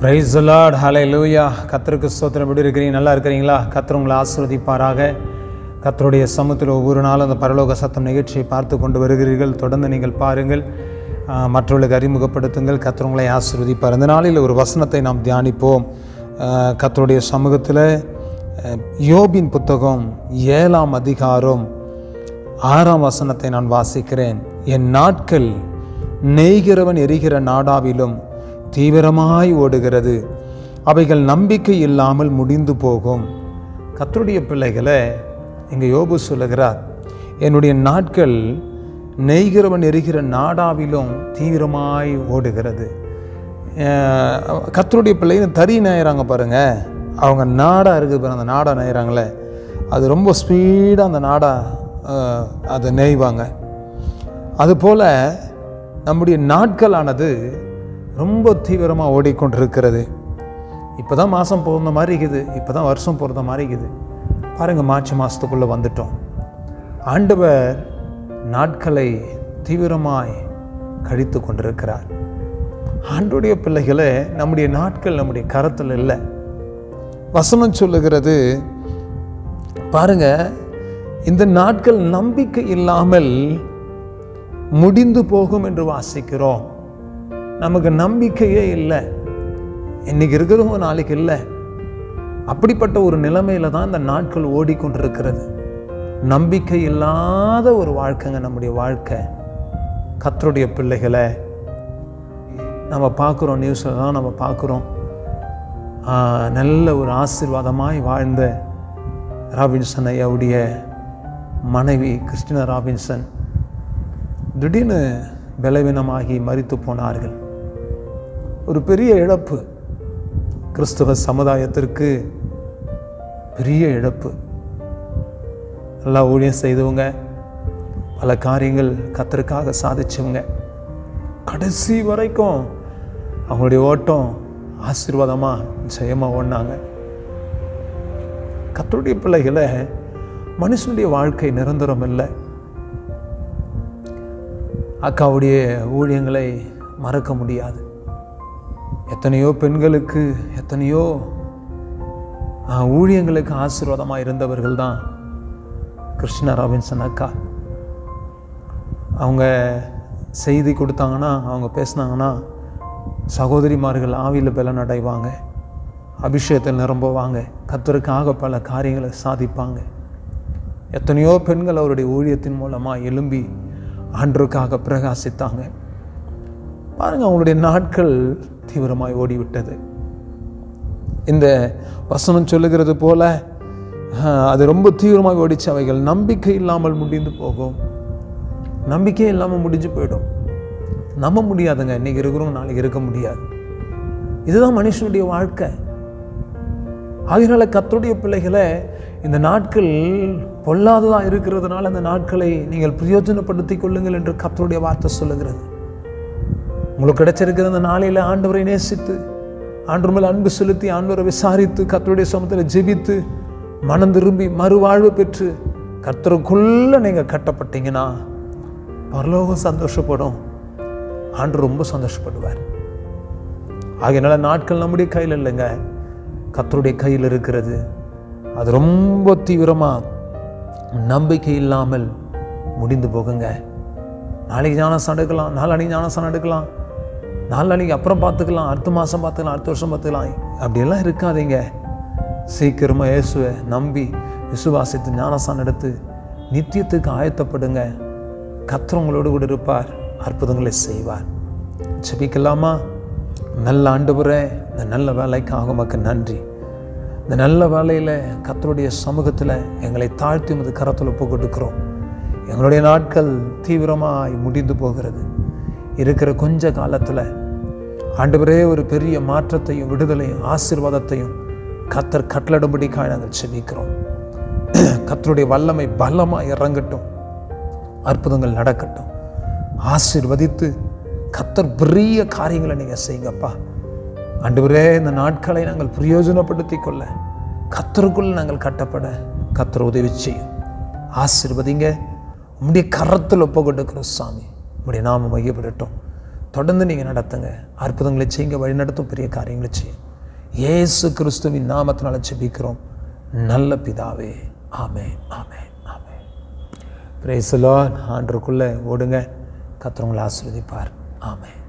price Lord ஹலை லூயா கத்தருக்கு ஸ்தோத்திரம் எப்படி இருக்கிறீங்க நல்லா இருக்கிறீங்களா கத்தர் உங்களை ஆசீர்வதிப்பாராக கத்தருடைய சமூகத்தில் ஒவ்வொரு நாளும் அந்த பரலோக சத்தம் நிகழ்ச்சியை பார்த்து கொண்டு வருகிறீர்கள் தொடர்ந்து நீங்கள் பாருங்கள் ஆஹ், மற்றவர்களுக்கு அறிமுகப்படுத்துங்கள் கத்தர் உங்களை ஆசீர்வதிப்பார் இந்த நாளில் ஒரு வசனத்தை நாம் தியானிப்போம் ஆஹ், கர்த்தருடைய சமூகத்தில் ஆஹ், யோபின் புத்தகம் ஏழாம் அதிகாரம் ஆறாம் வசனத்தை நான் வாசிக்கிறேன் என் நாட்கள் நெய்கிறவன் எரிகிற நாடாவிலும் தீவிரமாய் ஓடுகிறது அவைகள் நம்பிக்கை இல்லாமல் முடிந்து போகும் கர்த்தருடைய பிள்ளைகளை இங்கே யோபு சொல்லுகிறார் என்னுடைய நாட்கள் நெய்கிறவன் எரிகிற நாடாவிலும் தீவிரமாய் ஓடுகிறது அஹ் கர்த்தருடைய பிள்ளைங்க தறி நெய்கிறாங்க பாருங்க அவங்க நாடா இருக்குது பாருங்க அந்த நாடா நெய்கிறாங்களே அது ரொம்ப ஸ்பீடாக அந்த நாடா அஹ், அதை நெய்வாங்க அதுபோல் நம்முடைய நாட்களானது ரொம்ப தீவிரமாக ஓடிக்கொண்டிருக்கிறது இப்போ தான் மாதம் பிறந்த மாதிரி இருக்குது இப்போ தான் வருஷம் பிறந்த மாதிரி இருக்குது பாருங்கள் மார்ச் மாதத்துக்குள்ளே வந்துட்டோம் ஆண்டவர் நாட்களை தீவிரமாய் கழித்து கொண்டிருக்கிறார் ஆண்டுடைய பிள்ளைகளே நம்முடைய நாட்கள் நம்முடைய கரத்தில் இல்லை வசனம் சொல்லுகிறது பாருங்க இந்த நாட்கள் நம்பிக்கை இல்லாமல் முடிந்து போகும் என்று வாசிக்கிறோம் நமக்கு நம்பிக்கையே இல்லை இன்னைக்கு இருக்கிறவங்க நாளைக்கு இல்லை அப்படிப்பட்ட ஒரு நிலைமையில தான் இந்த நாட்கள் ஓடிக்கொண்டிருக்கிறது நம்பிக்கை இல்லாத ஒரு வாழ்க்கைங்க நம்முடைய வாழ்க்கை கத்தருடைய பிள்ளைகளை நம்ம பார்க்குறோம் நியூஸில் தான் நம்ம பார்க்குறோம் ஆஹ், நல்ல ஒரு ஆசீர்வாதமாய் வாழ்ந்த ராபின்சன் ஐயாவுடைய மனைவி கிறிஸ்டினா ராபின்சன் திடீர்னு பலவீனமாகி மரித்து போனார்கள் ஒரு பெரிய இழப்பு கிறிஸ்தவ சமுதாயத்திற்கு பெரிய இழப்பு நல்லா ஊழியம் செய்தவங்க பல காரியங்கள் கத்தருக்காக சாதிச்சவங்க கடைசி வரைக்கும் அவங்களுடைய ஓட்டம் ஆசீர்வாதமாக ஜெயமாக ஓடினாங்க கத்தருடைய பிள்ளைகளை மனுஷனுடைய வாழ்க்கை நிரந்தரம் இல்லை அக்காவுடைய ஊழியங்களை மறக்க முடியாது எத்தனையோ பெண்களுக்கு எத்தனையோ ஆ, ஊழியங்களுக்கு ஆசீர்வாதமாக இருந்தவர்கள் தான் கிருஷ்ண ராபின்சன் அக்கா அவங்க செய்தி கொடுத்தாங்கன்னா அவங்க பேசுனாங்கன்னா சகோதரிமார்கள் ஆவியில் பலன் அடைவாங்க அபிஷேகத்தில் நிரம்புவாங்க கத்தருக்காக பல காரியங்களை சாதிப்பாங்க எத்தனையோ பெண்கள் அவருடைய ஊழியத்தின் மூலமாக எழும்பி ஆண்டருக்காக பிரகாசித்தாங்க பாருங்க அவங்களுடைய நாட்கள் தீவிரமாய் ஓடிவிட்டது இந்த வசனம் சொல்லுகிறது போல ஆஹ், அது ரொம்ப தீவிரமாக ஓடிச்சு அவைகள் நம்பிக்கை இல்லாமல் முடிந்து போகும் நம்பிக்கை இல்லாமல் முடிஞ்சு போயிடும் நம்ப முடியாதுங்க இன்னைக்கு இருக்கிறவங்க நாளைக்கு இருக்க முடியாது இதுதான் மனுஷனுடைய வாழ்க்கை ஆகையினால கர்த்தருடைய பிள்ளைகளை இந்த நாட்கள் பொல்லாததாக இருக்கிறதுனால அந்த நாட்களை நீங்கள் பிரயோஜனப்படுத்திக் கொள்ளுங்கள் என்று கர்த்தருடைய வார்த்தை சொல்லுகிறது உங்களுக்கு கிடைச்சிருக்கிற அந்த நாளையில் ஆண்டவரை நேசித்து ஆண்டவர் மேல் அன்பு செலுத்தி ஆண்டவரை விசாரித்து கர்த்தருடைய சமத்தில் ஜெபித்து மனம் திரும்பி மறுவாழ்வு பெற்று கர்த்தருக்குள்ள நீங்கள் கட்டப்பட்டீங்கன்னா பரலோகம் சந்தோஷப்படும் ஆண்டு ரொம்ப சந்தோஷப்படுவார் ஆகையினால நாட்கள் நம்முடைய கையில் இல்லைங்க கர்த்தருடைய கையில் இருக்கிறது அது ரொம்ப தீவிரமாக நம்பிக்கை இல்லாமல் முடிந்து போகுங்க நாளைக்கு ஞானஸ்தானம் எடுக்கலாம் நாளானைக்கு ஞானஸ்தானம் எடுக்கலாம் நாளானைக்கு அப்புறம் பார்த்துக்கலாம் அடுத்த மாதம் பார்த்துக்கலாம் அடுத்த வருஷம் பார்த்துக்கலாம் அப்படியெல்லாம் இருக்காதீங்க சீக்கிரமாக இயேசுவை நம்பி விசுவாசித்து ஞானஸ்தானம் எடுத்து நித்தியத்துக்கு ஆயத்தப்படுங்க கர்த்தர் உங்களோடு கூட இருப்பார் அற்புதங்களை செய்வார் ஜெபிக்கலாமா நல்ல ஆண்டவரே இந்த நல்ல வேலைக்காக உமக்கு நன்றி இந்த நல்ல வேலையில் கர்த்தருடைய சமூகத்தில் எங்களை தாழ்த்தி உமது கரத்தில் ஒப்பு கொடுக்கிறோம் எங்களுடைய நாட்கள் தீவிரமாய் முடிந்து போகிறது இருக்கிற கொஞ்ச காலத்தில் ஆண்டவரே ஒரு பெரிய மாற்றத்தையும் விடுதலையும் ஆசீர்வாதத்தையும் கத்தர் கட்டளடும்படிக்காக நாங்கள் செபிக்கிறோம் கர்த்தருடைய வல்லமை பலமாக இறங்கட்டும் அற்புதங்கள் நடக்கட்டும் ஆசீர்வதித்து கத்தர் பெரிய காரியங்களை நீங்கள் செய்யுங்கப்பா ஆண்டவரே இந்த நாட்களை நாங்கள் பிரயோஜனப்படுத்தி கொள்ள கத்தருக்குள் நாங்கள் கட்டப்பட கத்தர் உதவி செய்யும் ஆசீர்வதிங்க உம்முடைய கரத்தில் ஒப்பு கொடுக்கிறோம் சாமி உம்முடைய நாமம் மையப்படட்டும் தொடர்ந்து நீங்கள் நடத்துங்க அற்புதங்களை செய்யுங்க வழிநடத்தும் பெரிய காரியங்களை செய்யும் இயேசு கிறிஸ்துவின் நாமத்தினால ஜெபிக்கிறோம் நல்ல பிதாவே ஆமே ஆமே ஆமே பிரேசலோ ஆண்டருக்குள்ளே ஓடுங்க கத்திரவங்களை ஆஸ்வதிப்பார் ஆமே